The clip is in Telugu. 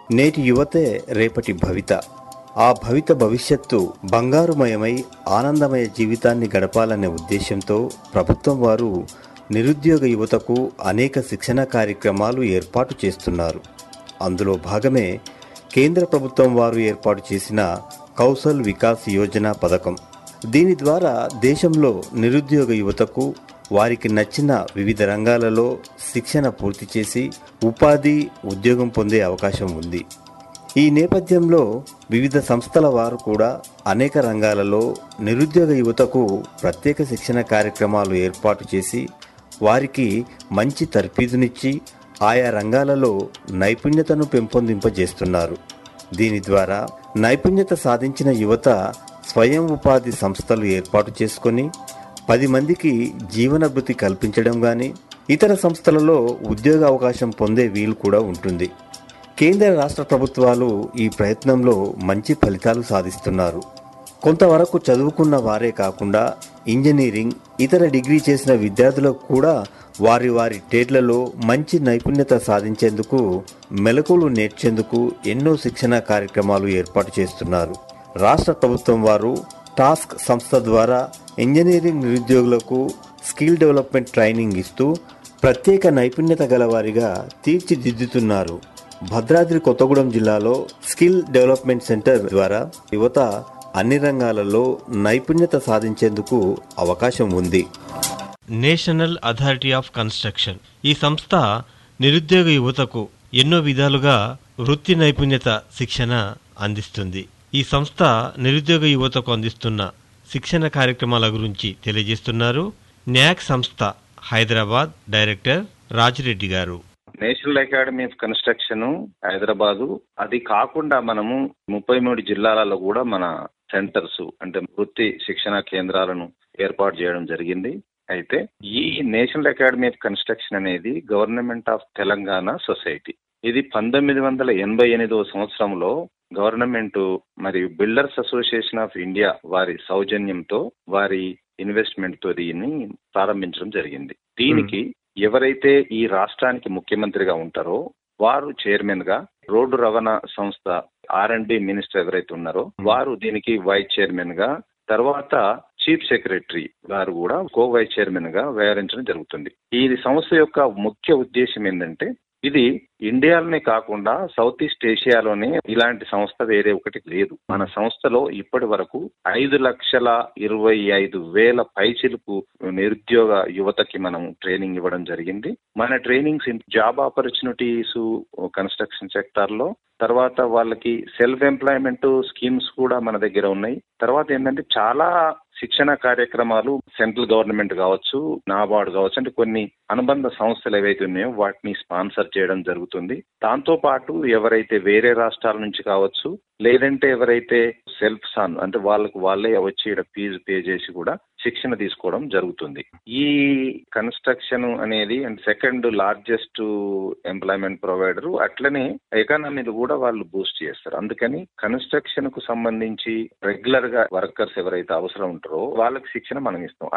నేటి యువతే రేపటి భవిత ఆ భవిత భవిష్యత్తు బంగారుమయమై ఆనందమయ జీవితాన్ని గడపాలనే ఉద్దేశంతో ప్రభుత్వం వారు నిరుద్యోగ యువతకు అనేక శిక్షణ కార్యక్రమాలు ఏర్పాటు చేస్తున్నారు అందులో భాగమే కేంద్ర ప్రభుత్వం వారు ఏర్పాటు చేసిన కౌశల్ వికాస్ యోజన పథకం దీని ద్వారా దేశంలో నిరుద్యోగ యువతకు వారికి నచ్చిన వివిధ రంగాలలో శిక్షణ పూర్తి చేసి ఉపాధి ఉద్యోగం పొందే అవకాశం ఉంది ఈ నేపథ్యంలో వివిధ సంస్థల వారు కూడా అనేక రంగాలలో నిరుద్యోగ యువతకు ప్రత్యేక శిక్షణ కార్యక్రమాలు ఏర్పాటు చేసి వారికి మంచి తర్ఫీదునిచ్చి ఆయా రంగాలలో నైపుణ్యతను పెంపొందింపజేస్తున్నారు దీని ద్వారా నైపుణ్యత సాధించిన యువత స్వయం ఉపాధి సంస్థలు ఏర్పాటు చేసుకొని పది మందికి జీవన భృతి కల్పించడం కానీ ఇతర సంస్థలలో ఉద్యోగ అవకాశం పొందే వీలు కూడా ఉంటుంది కేంద్ర రాష్ట్ర ప్రభుత్వాలు ఈ ప్రయత్నంలో మంచి ఫలితాలు సాధిస్తున్నారు కొంతవరకు చదువుకున్న వారే కాకుండా ఇంజనీరింగ్ ఇతర డిగ్రీ చేసిన విద్యార్థులకు కూడా వారి వారి ట్రేడ్లలో మంచి నైపుణ్యత సాధించేందుకు మెలకువలు నేర్చేందుకు ఎన్నో శిక్షణ కార్యక్రమాలు ఏర్పాటు చేస్తున్నారు రాష్ట్ర ప్రభుత్వం వారు టాస్క్ సంస్థ ద్వారా ఇంజనీరింగ్ నిరుద్యోగులకు స్కిల్ డెవలప్మెంట్ ట్రైనింగ్ ఇస్తూ ప్రత్యేక నైపుణ్యత గలవారిగా తీర్చిదిద్దుతున్నారు భద్రాద్రి కొత్తగూడెం జిల్లాలో స్కిల్ డెవలప్మెంట్ సెంటర్ ద్వారా యువత అన్ని రంగాలలో నైపుణ్యత సాధించేందుకు అవకాశం ఉంది నేషనల్ అథారిటీ ఆఫ్ కన్స్ట్రక్షన్ ఈ సంస్థ నిరుద్యోగ యువతకు ఎన్నో విధాలుగా వృత్తి నైపుణ్యత శిక్షణ అందిస్తుంది ఈ సంస్థ నిరుద్యోగ యువతకు అందిస్తున్న శిక్షణ కార్యక్రమాల గురించి తెలియజేస్తున్నారు న్యాక్ సంస్థ హైదరాబాద్ డైరెక్టర్ రాజిరెడ్డి గారు national academy of construction Hyderabad అది కాకుండా మనము ముప్పై మూడు జిల్లాలలో కూడా మన సెంటర్స్ అంటే వృత్తి శిక్షణ కేంద్రాలను ఏర్పాటు చేయడం జరిగింది అయితే ఈ నేషనల్ అకాడమీ ఆఫ్ కన్స్ట్రక్షన్ అనేది గవర్నమెంట్ ఆఫ్ తెలంగాణ సొసైటీ ఇది పంతొమ్మిది వందల ఎనభై ఎనిమిదవ సంవత్సరంలో గవర్నమెంట్ మరియు బిల్డర్స్ అసోసియేషన్ ఆఫ్ ఇండియా వారి సౌజన్యంతో వారి ఇన్వెస్ట్మెంట్ తో దీన్ని ప్రారంభించడం జరిగింది దీనికి ఎవరైతే ఈ రాష్ట్రానికి ముఖ్యమంత్రిగా ఉంటారో వారు చైర్మన్ గా రోడ్డు రవాణా సంస్థ ఆర్ అండ్ బి మినిస్టర్ ఎవరైతే ఉన్నారో వారు దీనికి వైస్ చైర్మన్ గా తర్వాత చీఫ్ సెక్రటరీ గారు కూడా కో వైస్ చైర్మన్ గా వ్యవహరించడం జరుగుతుంది ఈ సంస్థ యొక్క ముఖ్య ఉద్దేశం ఏంటంటే ఇది ఇండియాలోనే కాకుండా సౌత్ ఈస్ట్ ఏషియాలోనే ఇలాంటి సంస్థ వేరే ఒకటి లేదు మన సంస్థలో ఇప్పటి వరకు ఐదు లక్షల ఇరవై ఐదు వేల పైచిలకు నిరుద్యోగ యువతకి మనం ట్రైనింగ్ ఇవ్వడం జరిగింది మన trainings job opportunities construction sector లో తర్వాత వాళ్ళకి సెల్ఫ్ ఎంప్లాయ్మెంట్ స్కీమ్స్ కూడా మన దగ్గర ఉన్నాయి తర్వాత ఏంటంటే చాలా శిక్షణ కార్యక్రమాలు సెంట్రల్ గవర్నమెంట్ కావచ్చు నాబార్డ్ కావచ్చు అంటే కొన్ని అనుబంధ సంస్థలు ఏవైతే ఉన్నాయో వాటిని స్పాన్సర్ చేయడం జరుగుతుంది దాంతో పాటు ఎవరైతే వేరే రాష్ట్రాల నుంచి కావచ్చు లేదంటే ఎవరైతే సెల్ఫ్ సాన్ అంటే వాళ్ళకు వాళ్ళే వచ్చి ఇక్కడ ఫీజు పే చేసి కూడా శిక్షణ తీసుకోవడం జరుగుతుంది ఈ కన్స్ట్రక్షన్ అనేది and second largest employment provider అట్లనే ఎకానమీని కూడా వాళ్ళు బూస్ట్ చేస్తారు అందుకని కన్స్ట్రక్షన్ కు సంబంధించి రెగ్యులర్ గా వర్కర్స్ ఎవరైతే అవసరం ఉంటారో వాళ్ళకి శిక్షణ మనం ఇస్తాం